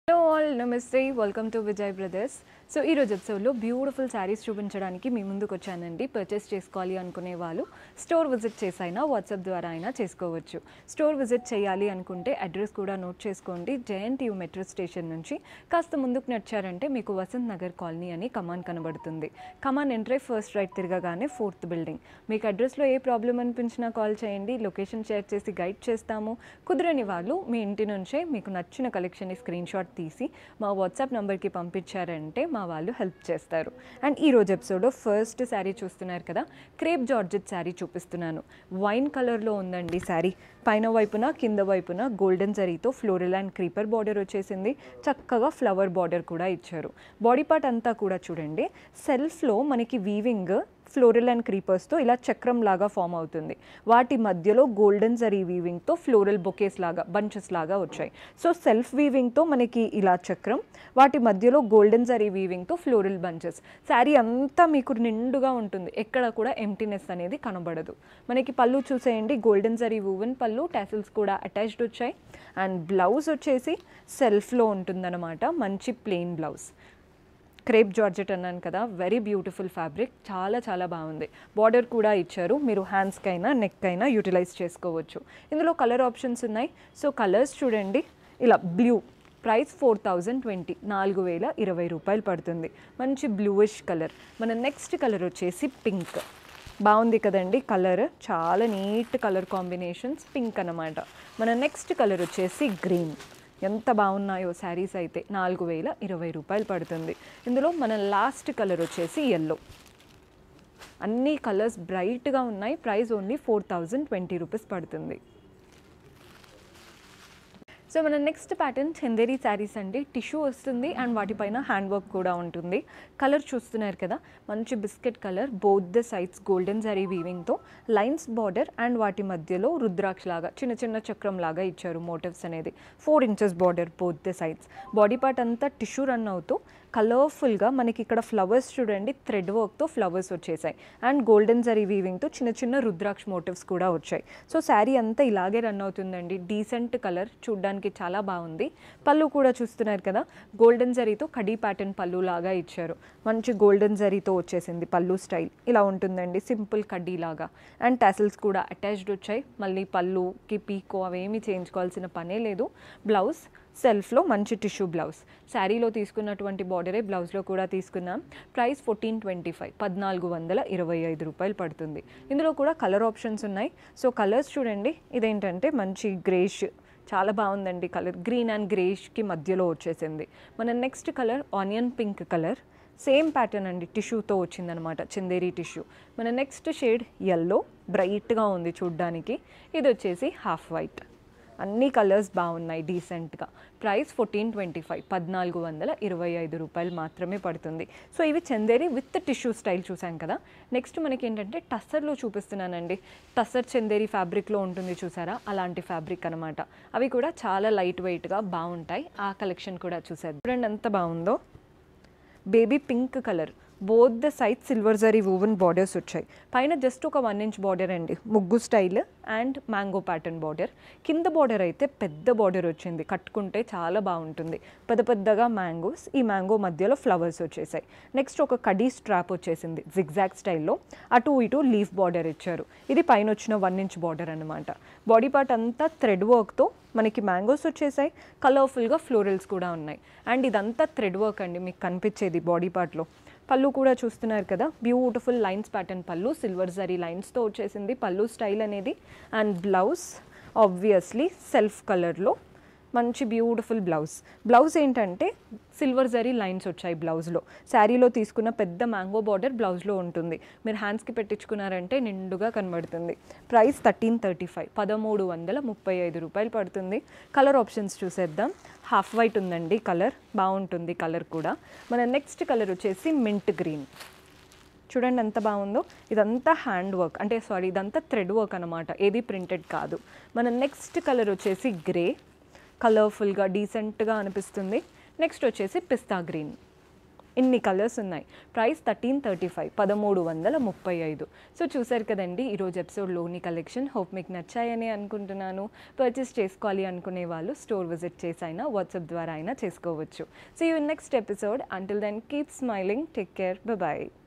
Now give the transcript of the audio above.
hello all నమస్తే welcome to Vijay brothers so ఈ రోజు ఎపిసోడ్లో బ్యూటిఫుల్ శారీస్ చూపించడానికి మీ ముందుకు వచ్చానండి పర్చేస్ చేసుకోవాలి అనుకునే వాళ్ళు స్టోర్ విజిట్ చేసైనా వాట్సాప్ ద్వారా అయినా చేసుకోవచ్చు స్టోర్ విజిట్ చేయాలి అనుకుంటే అడ్రస్ కూడా నోట్ చేసుకోండి జేఎన్టీయూ మెట్రో స్టేషన్ నుంచి కాస్త ముందుకు నడిచారంటే మీకు వసంత్ నగర్ కాలనీ అని కమాన్ కనబడుతుంది కమాన్ ఎంట్రీ ఫస్ట్ రైట్ తిరగగానే ఫోర్త్ బిల్డింగ్ మీకు అడ్రస్లో ఏ ప్రాబ్లం అనిపించినా కాల్ చేయండి లొకేషన్ షేర్ చేసి గైడ్ చేస్తాము కుదరని వాళ్ళు మీ ఇంటి నుంచే మీకు నచ్చిన కలెక్షన్ని స్క్రీన్ షాట్ తీసి మా వాట్సాప్ నెంబర్కి పంపించారంటే మా వాళ్ళు హెల్ప్ చేస్తారు అండ్ ఈ రోజు ఎపిసోడ్లో ఫస్ట్ శారీ చూస్తున్నారు కదా క్రేప్ జార్జెట్ శారీ చూపిస్తున్నాను వైన్ కలర్లో ఉందండి శారీ పైన వైపున కింద వైపున గోల్డెన్ జరీతో ఫ్లోరల్ అండ్ క్రీపర్ బార్డర్ వచ్చేసింది చక్కగా ఫ్లవర్ బార్డర్ కూడా ఇచ్చారు బాడీ పార్ట్ అంతా కూడా చూడండి సెల్ఫ్లో మనకి వీవింగ్ ఫ్లోరల్ అండ్ క్రీపర్స్తో ఇలా చక్రం లాగా ఫామ్ అవుతుంది వాటి మధ్యలో గోల్డెన్ జరీ వీవింగ్తో ఫ్లోరల్ బొకేస్ లాగా బంచెస్ లాగా వచ్చాయి సో సెల్ఫ్ వీవింగ్తో మనకి ఇలా చక్రం వాటి మధ్యలో గోల్డెన్ జరీ వీవింగ్తో ఫ్లోరల్ బంచెస్ శారీ అంతా మీకు నిండుగా ఉంటుంది ఎక్కడ కూడా ఎంటీనెస్ అనేది కనబడదు మనకి పళ్ళు చూసేయండి గోల్డెన్ జరీ వూవెన్ పళ్ళు టాసిల్స్ కూడా అటాచ్డ్ వచ్చాయి అండ్ బ్లౌజ్ వచ్చేసి సెల్ఫ్లో ఉంటుందన్నమాట మంచి ప్లెయిన్ బ్లౌజ్ క్రేప్ జార్జెట్ అన్నాను కదా వెరీ బ్యూటిఫుల్ ఫ్యాబ్రిక్ చాలా చాలా బాగుంది బార్డర్ కూడా ఇచ్చారు మీరు హ్యాండ్స్కి అయినా నెక్ అయినా యూటిలైజ్ చేసుకోవచ్చు ఇందులో కలర్ ఆప్షన్స్ ఉన్నాయి సో కలర్స్ చూడండి ఇలా blue price four thousand twenty నాలుగు వేల ఇరవై రూపాయలు పడుతుంది మంచి బ్లూయిష్ కలర్ మన నెక్స్ట్ కలర్ వచ్చేసి పింక్ బాగుంది కదండి కలర్ చాలా నీట్ కలర్ కాంబినేషన్స్ పింక్ అన్నమాట మన నెక్స్ట్ కలర్ వచ్చేసి గ్రీన్ ఎంత బాగున్నాయో శారీస్ అయితే నాలుగు వేల ఇరవై రూపాయలు పడుతుంది ఇందులో మన లాస్ట్ కలర్ వచ్చేసి ఎల్లో అన్ని కలర్స్ బ్రైట్గా ఉన్నాయి price only four thousand twenty rupees పడుతుంది సో మన నెక్స్ట్ ప్యాటర్న్ చందేరి శారీస్ అండి టిష్యూ వస్తుంది అండ్ వాటిపైన హ్యాండ్ వర్క్ కూడా ఉంటుంది కలర్ చూస్తున్నారు కదా మంచి biscuit colour both the sides golden zari వీవింగ్తో లైన్స్ బార్డర్ అండ్ వాటి మధ్యలో రుద్రాక్ష లాగా చిన్న చిన్న చక్రం లాగా ఇచ్చారు మోటివ్స్ అనేది four inches border both the sides body part అంతా టిష్యూ రన్ అవుతూ కలర్ఫుల్గా మనకి ఇక్కడ ఫ్లవర్స్ చూడండి థ్రెడ్ వర్క్తో ఫ్లవర్స్ వచ్చేసాయి అండ్ గోల్డెన్ జరీ వీవింగ్తో చిన్న చిన్న రుద్రాక్ష మోటివ్స్ కూడా వచ్చాయి సో శారీ అంతా ఇలాగే రన్ అవుతుందండి డీసెంట్ కలర్ చూడ్డానికి చాలా బాగుంది పళ్ళు కూడా చూస్తున్నారు కదా గోల్డెన్ జరీతో కడీ ప్యాటర్న్ పళ్ళు లాగా ఇచ్చారు మంచి గోల్డెన్ జరీతో వచ్చేసింది పళ్ళు స్టైల్ ఇలా ఉంటుందండి సింపుల్ కడ్డీ లాగా అండ్ టాసిల్స్ కూడా అటాచ్డ్ వచ్చాయి మళ్ళీ పళ్ళుకి పీకో అవేమీ చేయించుకోవాల్సిన పనే లేదు బ్లౌజ్ సెల్ఫ్లో మంచి టిష్యూ బ్లౌజ్ శారీలో తీసుకున్నటువంటి బార్డరే బ్లౌజ్లో కూడా తీసుకున్నాం ప్రైస్ ఫోర్టీన్ ట్వంటీ ఫైవ్ పద్నాలుగు వందల ఇరవై ఐదు రూపాయలు పడుతుంది ఇందులో కూడా కలర్ ఆప్షన్స్ ఉన్నాయి సో కలర్స్ చూడండి ఇదేంటంటే మంచి గ్రేష్ చాలా బాగుందండి కలర్ గ్రీన్ అండ్ గ్రేష్కి మధ్యలో వచ్చేసింది మన next colour onion pink colour same pattern అండి టిష్యూతో వచ్చిందనమాట చందేరి టిష్యూ మన నెక్స్ట్ షేడ్ ఎల్లో బ్రైట్గా ఉంది చూడ్డానికి ఇది వచ్చేసి హాఫ్ వైట్ అన్ని కలర్స్ బాగున్నాయి డీసెంట్గా ప్రైస్ ఫోర్టీన్ ట్వంటీ ఫైవ్ పద్నాలుగు వందల ఇరవై ఐదు రూపాయలు మాత్రమే పడుతుంది సో ఇవి చందేరి విత్ టిష్యూ స్టైల్ చూసాం కదా నెక్స్ట్ మనకి ఏంటంటే టస్సర్లో చూపిస్తున్నానండి టస్సర్ చందేరి ఫ్యాబ్రిక్లో ఉంటుంది చూసారా అలాంటి ఫ్యాబ్రిక్ అనమాట అవి కూడా చాలా లైట్ వెయిట్గా బాగుంటాయి ఆ కలెక్షన్ కూడా చూసేది చూడండి ఎంత బాగుందో baby pink colour both the side silver zari woven borders వచ్చాయి పైన జస్ట్ ఒక వన్ ఇంచ్ బార్డర్ అండి ముగ్గు style and mango pattern border కింద బార్డర్ అయితే పెద్ద బార్డర్ వచ్చింది కట్టుకుంటే చాలా బాగుంటుంది పెద్ద పెద్దగా మ్యాంగోస్ ఈ మ్యాంగో మధ్యలో ఫ్లవర్స్ వచ్చేసాయి నెక్స్ట్ ఒక కడీ స్ట్రాప్ వచ్చేసింది జిగ్జాగ్ స్టైల్లో అటు ఇటు లీఫ్ బార్డర్ ఇచ్చారు ఇది పైన వచ్చిన వన్ ఇంచ్ బార్డర్ అనమాట బాడీ పార్ట్ అంతా థ్రెడ్ వర్క్తో మనకి మ్యాంగోస్ వచ్చేసాయి కలర్ఫుల్గా ఫ్లోరల్స్ కూడా ఉన్నాయి అండ్ ఇదంతా థ్రెడ్ వర్క్ అండి మీకు కనిపించేది బాడీ పార్ట్లో పళ్ళు కూడా చూస్తున్నారు కదా బ్యూటిఫుల్ లైన్స్ ప్యాటర్న్ పళ్ళు సిల్వర్ జరీ లైన్స్తో వచ్చేసింది పళ్ళు స్టైల్ అనేది అండ్ బ్లౌజ్ ఆబ్వియస్లీ సెల్ఫ్ కలర్లో మంచి బ్యూటిఫుల్ బ్లౌజ్ బ్లౌజ్ ఏంటంటే సిల్వర్ జరీ లైన్స్ వచ్చాయి బ్లౌజ్లో శారీలో తీసుకున్న పెద్ద మ్యాంగో బార్డర్ బ్లౌజ్లో ఉంటుంది మీరు హ్యాండ్స్కి పెట్టించుకున్నారంటే నిండుగా కనబడుతుంది ప్రైస్ థర్టీన్ థర్టీ ఫైవ్ పదమూడు వందల ముప్పై ఐదు రూపాయలు పడుతుంది కలర్ ఆప్షన్స్ చూసేద్దాం హాఫ్ వైట్ ఉందండి కలర్ బాగుంటుంది కలర్ కూడా మన నెక్స్ట్ కలర్ వచ్చేసి మింట్ గ్రీన్ చూడండి ఎంత బాగుందో ఇదంతా హ్యాండ్ వర్క్ అంటే సారీ ఇదంతా థ్రెడ్ వర్క్ అనమాట ఏది ప్రింటెడ్ కాదు మన నెక్స్ట్ కలర్ వచ్చేసి గ్రే కలర్ఫుల్గా డీసెంట్గా అనిపిస్తుంది నెక్స్ట్ వచ్చేసి పిస్తా గ్రీన్ ఇన్ని కలర్స్ ఉన్నాయి ప్రైస్ థర్టీన్ థర్టీ ఫైవ్ పదమూడు వందల ముప్పై ఐదు సో చూసారు కదండి ఈరోజు ఎపిసోడ్లోని కలెక్షన్ హోప్ మీకు నచ్చాయని అనుకుంటున్నాను పర్చేస్ చేసుకోవాలి అనుకునే వాళ్ళు స్టోర్ విజిట్ చేసి అయినా వాట్సాప్ ద్వారా అయినా చేసుకోవచ్చు so you next episode until then keep smiling take care bye